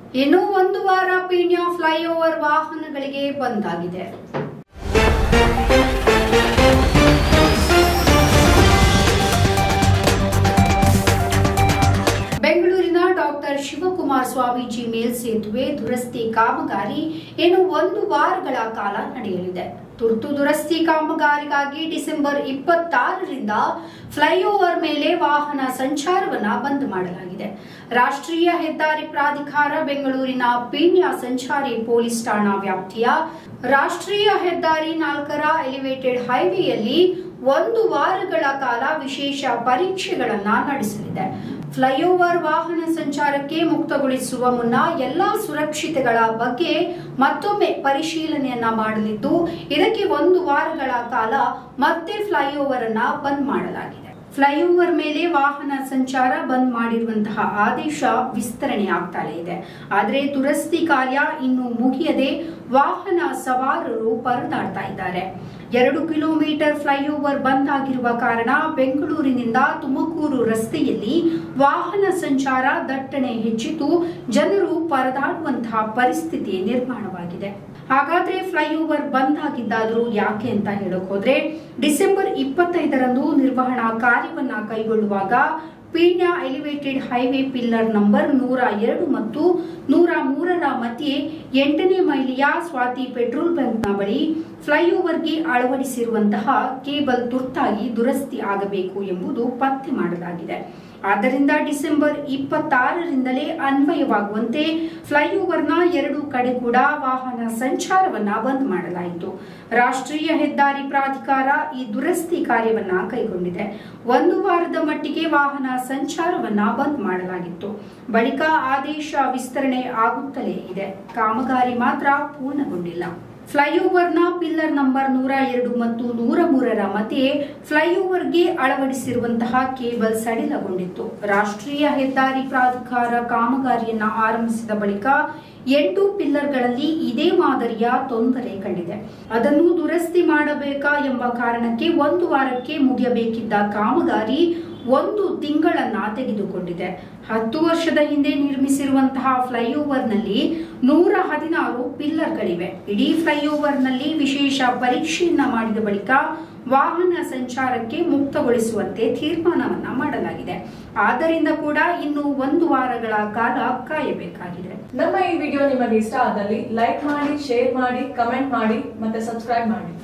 ಇನ್ನು ಒಂದು ವಾರ ಪೀಣ್ಯ ಫ್ಲೈಓವರ್ ವಾಹನಗಳಿಗೆ ಬಂದಾಗಿದೆ ಬೆಂಗಳೂರಿನ ಡಾಕ್ಟರ್ ಶಿವಕುಮಾರ್ ಸ್ವಾಮೀಜಿ ಮೇಲ್ಸೇತುವೆ ದುರಸ್ತಿ ಕಾಮಗಾರಿ ಇನ್ನು ಒಂದು ವಾರಗಳ ಕಾಲ ನಡೆಯಲಿದೆ ತುರ್ತು ದುರಸ್ತಿ ಕಾಮಗಾರಿಗಾಗಿ ಡಿಸೆಂಬರ್ ಇಪ್ಪತ್ತಾರರಿಂದ ಫ್ಲೈಓವರ್ ಮೇಲೆ ವಾಹನ ಸಂಚಾರವನ್ನ ಬಂದ್ ಮಾಡಲಾಗಿದೆ ರಾಷ್ಟ್ರೀಯ ಹೆದ್ದಾರಿ ಪ್ರಾಧಿಕಾರ ಬೆಂಗಳೂರಿನ ಪೀಣ್ಯ ಸಂಚಾರಿ ಪೊಲೀಸ್ ಠಾಣಾ ವ್ಯಾಪ್ತಿಯ ರಾಷ್ಟ್ರೀಯ ಹೆದ್ದಾರಿ ನಾಲ್ಕರ ಎಲಿವೇಟೆಡ್ ಹೈವೇಯಲ್ಲಿ ಒಂದು ವಾರಗಳ ಕಾಲ ವಿಶೇಷ ಪರೀಕ್ಷೆಗಳನ್ನ ನಡೆಸಲಿದೆ ಫ್ಲೈಓವರ್ ವಾಹನ ಸಂಚಾರಕ್ಕೆ ಮುಕ್ತಗೊಳಿಸುವ ಮುನ್ನ ಎಲ್ಲಾ ಸುರಕ್ಷತೆಗಳ ಬಗ್ಗೆ ಮತ್ತೊಮ್ಮೆ ಪರಿಶೀಲನೆಯನ್ನ ಮಾಡಲಿದ್ದು ಇದಕ್ಕೆ ಒಂದು ವಾರಗಳ ಕಾಲ ಮತ್ತೆ ಫ್ಲೈಓವರ್ ಅನ್ನ ಬಂದ್ ಮಾಡಲಾಗಿದೆ ಫ್ಲೈಓವರ್ ಮೇಲೆ ವಾಹನ ಸಂಚಾರ ಬಂದ್ ಮಾಡಿರುವಂತಹ ಆದೇಶ ವಿಸ್ತರಣೆ ಆಗ್ತಾನೆ ಇದೆ ಆದರೆ ದುರಸ್ತಿ ಕಾರ್ಯ ಇನ್ನು ಮುಗಿಯದೆ ವಾಹನ ಸವಾರರು ಪರದಾಡ್ತಾ ಇದ್ದಾರೆ ಎರಡು ಕಿಲೋಮೀಟರ್ ಫ್ಲೈಓವರ್ ಬಂದ್ ಆಗಿರುವ ಕಾರಣ ಬೆಂಗಳೂರಿನಿಂದ ತುಮಕೂರು ರಸ್ತೆಯಲ್ಲಿ ವಾಹನ ಸಂಚಾರ ದಟ್ಟಣೆ ಹೆಚ್ಚಿದ್ದು ಜನರು ಪರದಾಡುವಂತಹ ಪರಿಸ್ಥಿತಿ ನಿರ್ಮಾಣವಾಗಿದೆ ಹಾಗಾದ್ರೆ ಫ್ಲೈಓವರ್ ಬಂದ್ ಆಗಿದ್ದಾದ್ರೂ ಯಾಕೆ ಅಂತ ಹೇಳಕ್ ಹೋದ್ರೆ ಡಿಸೆಂಬರ್ ಇಪ್ಪತ್ತೈದರಂದು ನಿರ್ವಹಣಾ ಕಾರ್ಯವನ್ನ ಕೈಗೊಳ್ಳುವಾಗ Peenya elevated highway pillar number ನೂರ ಎರಡು ಮತ್ತು ನೂರ ಮೂರರ ಮಧ್ಯೆ ಎಂಟನೇ ಮೈಲಿಯ ಸ್ವಾತಿ ಪೆಟ್ರೋಲ್ ಬಂಕ್ನ ಬಳಿ ಫ್ಲೈಓವರ್ಗೆ ಅಳವಡಿಸಿರುವಂತಹ ಕೇಬಲ್ ತುರ್ತಾಗಿ ದುರಸ್ತಿ ಆಗಬೇಕು ಎಂಬುದು ಪತ್ತೆ ಮಾಡಲಾಗಿದೆ ಆದ್ದರಿಂದ ಡಿಸೆಂಬರ್ ಇಪ್ಪತ್ತಾರರಿಂದಲೇ ಅನ್ವಯವಾಗುವಂತೆ ಫ್ಲೈಓವರ್ನ ಎರಡು ಕಡೆ ಕೂಡ ವಾಹನ ಸಂಚಾರವನ್ನ ಬಂದ್ ಮಾಡಲಾಯಿತು ರಾಷ್ಟ್ರೀಯ ಹೆದ್ದಾರಿ ಪ್ರಾಧಿಕಾರ ಈ ದುರಸ್ತಿ ಕಾರ್ಯವನ್ನ ಕೈಗೊಂಡಿದೆ ಒಂದು ವಾರದ ಮಟ್ಟಿಗೆ ವಾಹನ ಸಂಚಾರವನ್ನ ಬಂದ್ ಮಾಡಲಾಗಿತ್ತು ಬಳಿಕ ಆದೇಶ ವಿಸ್ತರಣೆ ಆಗುತ್ತಲೇ ಇದೆ ಕಾಮಗಾರಿ ಮಾತ್ರ ಪೂರ್ಣಗೊಂಡಿಲ್ಲ ಫ್ಲೈಓವರ್ನ ಪಿಲ್ಲರ್ ನಂಬರ್ ನೂರ ಎರಡು ಮತ್ತು ನೂರ ಮೂರರ ಮಧ್ಯೆ ಫ್ಲೈಓವರ್ಗೆ ಅಳವಡಿಸಿರುವಂತಹ ಕೇಬಲ್ ಸಡಿಲಗೊಂಡಿತ್ತು ರಾಷ್ಟ್ರೀಯ ಹೆದ್ದಾರಿ ಪ್ರಾಧಿಕಾರ ಕಾಮಗಾರಿಯನ್ನ ಆರಂಭಿಸಿದ ಬಳಿಕ ಎಂಟು ಪಿಲ್ಲರ್ಗಳಲ್ಲಿ ಇದೇ ಮಾದರಿಯ ತೊಂದರೆ ಕಂಡಿದೆ ಅದನ್ನು ದುರಸ್ತಿ ಮಾಡಬೇಕಾ ಎಂಬ ಕಾರಣಕ್ಕೆ ಒಂದು ವಾರಕ್ಕೆ ಮುಗಿಯಬೇಕಿದ್ದ ಕಾಮಗಾರಿ ಒಂದು ತಿಂಗಳನ್ನ ತೆಗೆದುಕೊಂಡಿದೆ ಹತ್ತು ವರ್ಷದ ಹಿಂದೆ ನಿರ್ಮಿಸಿರುವಂತಹ ಫ್ಲೈಓವರ್ನಲ್ಲಿ ನೂರ ಹದಿನಾರು ಪಿಲ್ಲರ್ಗಳಿವೆ ಇಡೀ ಫ್ಲೈಓವರ್ನಲ್ಲಿ ವಿಶೇಷ ಪರೀಕ್ಷೆಯನ್ನ ಮಾಡಿದ ಬಳಿಕ ವಾಹನ ಸಂಚಾರಕ್ಕೆ ಮುಕ್ತಗೊಳಿಸುವಂತೆ ತೀರ್ಮಾನವನ್ನ ಮಾಡಲಾಗಿದೆ ಆದ್ದರಿಂದ ಕೂಡ ಇನ್ನು ಒಂದು ವಾರಗಳ ಕಾಲ ಕಾಯಬೇಕಾಗಿದೆ ನಮ್ಮ ಈ ವಿಡಿಯೋ ನಿಮಗೆ ಇಷ್ಟ ಆದಲ್ಲಿ ಲೈಕ್ ಮಾಡಿ ಶೇರ್ ಮಾಡಿ ಕಮೆಂಟ್ ಮಾಡಿ ಮತ್ತೆ ಸಬ್ಸ್ಕ್ರೈಬ್ ಮಾಡಿ